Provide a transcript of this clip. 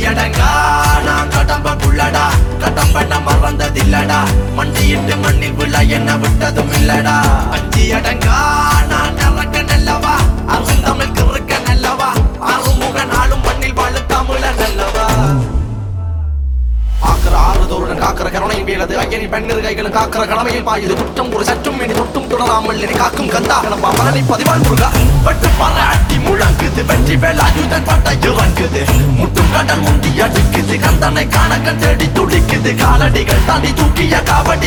அடங்கா நான் கடம்ப புள்ளடா கடம்பன மறந்ததில்லடா மண்டியிட்டு மண்ணில் விழ என்ன விட்டதும் இல்லடா அஞ்சி அடங்கா நான் நறக்க நல்லவா அருந்தமிழ் கிறுக்க நல்லவா அருமுக நாளும் மண்ணில் வாழ தமிழ நல்லவா ஆக்கிற ஆறுதோருடன் காக்கிற கருணையின் வீழது ஐயனி பெண்ணிரு கைகளும் காக்கிற கடமையில் பாயுது குற்றம் ஒரு சற்றும் இனி தொட்டும் தொடராமல் இனி காக்கும் கந்தாக நம்ம மரணி பதிவான் முருகா பட்டு பாராட்டி முழங்குது வெற்றி வேலாயுதன் பட்ட இறங்குது முட்டும் கடல் முந்தி அடிக்குது கந்தனை காண கண் தேடி துடிக்குது காலடிகள் தாண்டி தூக்கிய காவடி